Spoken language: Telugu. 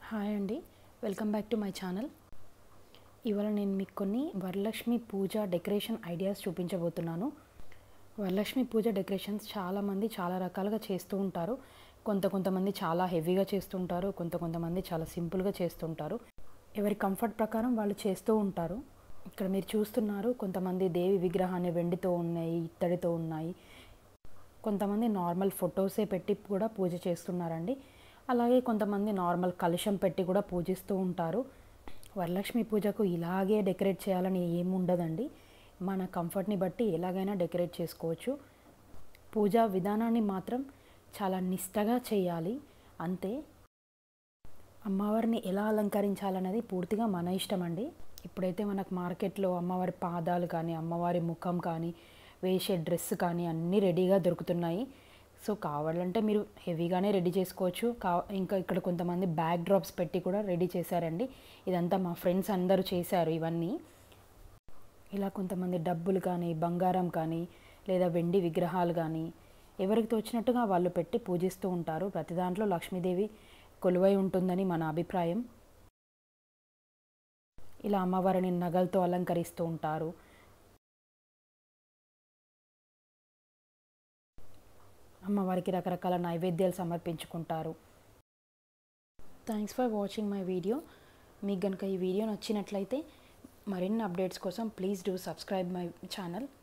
హాయ్ అండి welcome back to my channel ఇవాళ నేను మీకు కొన్ని వరలక్ష్మి పూజ డెకరేషన్ ఐడియాస్ చూపించబోతున్నాను వరలక్ష్మి పూజ డెకరేషన్స్ చాలామంది చాలా రకాలుగా చేస్తూ ఉంటారు కొంత కొంతమంది చాలా హెవీగా చేస్తుంటారు కొంత కొంతమంది చాలా సింపుల్గా చేస్తుంటారు ఎవరి కంఫర్ట్ ప్రకారం వాళ్ళు చేస్తూ ఉంటారు ఇక్కడ మీరు చూస్తున్నారు కొంతమంది దేవి విగ్రహాన్ని వెండితో ఉన్నాయి ఇత్తడితో ఉన్నాయి కొంతమంది నార్మల్ ఫొటోసే పెట్టి కూడా పూజ చేస్తున్నారండి అలాగే కొంతమంది నార్మల్ కలుషం పెట్టి కూడా పూజిస్తూ ఉంటారు వరలక్ష్మి పూజకు ఇలాగే డెకరేట్ చేయాలని ఏమి ఉండదండి మన కంఫర్ట్ని బట్టి ఎలాగైనా డెకరేట్ చేసుకోవచ్చు పూజా విధానాన్ని మాత్రం చాలా నిష్టగా చేయాలి అంతే అమ్మవారిని ఎలా అలంకరించాలనేది పూర్తిగా మన ఇష్టం అండి ఇప్పుడైతే మనకు మార్కెట్లో అమ్మవారి పాదాలు కానీ అమ్మవారి ముఖం కానీ వేసే డ్రెస్ కానీ అన్నీ రెడీగా దొరుకుతున్నాయి సో కావాలంటే మీరు హెవీగానే రెడీ చేసుకోవచ్చు కా ఇంకా ఇక్కడ కొంతమంది బ్యాక్ డ్రాప్స్ పెట్టి కూడా రెడీ చేశారండి ఇదంతా మా ఫ్రెండ్స్ అందరూ చేశారు ఇవన్నీ ఇలా కొంతమంది డబ్బులు కానీ బంగారం కానీ లేదా వెండి విగ్రహాలు కానీ ఎవరికి తోచినట్టుగా వాళ్ళు పెట్టి పూజిస్తూ ఉంటారు ప్రతి దాంట్లో లక్ష్మీదేవి కొలువై ఉంటుందని మన అభిప్రాయం ఇలా అమ్మవారిని నగలతో అలంకరిస్తూ ఉంటారు అమ్మవారికి రకరకాల నైవేద్యాలు సమర్పించుకుంటారు thanks for watching my video మీకు కనుక ఈ వీడియో నచ్చినట్లయితే మరిన్ని అప్డేట్స్ కోసం please do subscribe my channel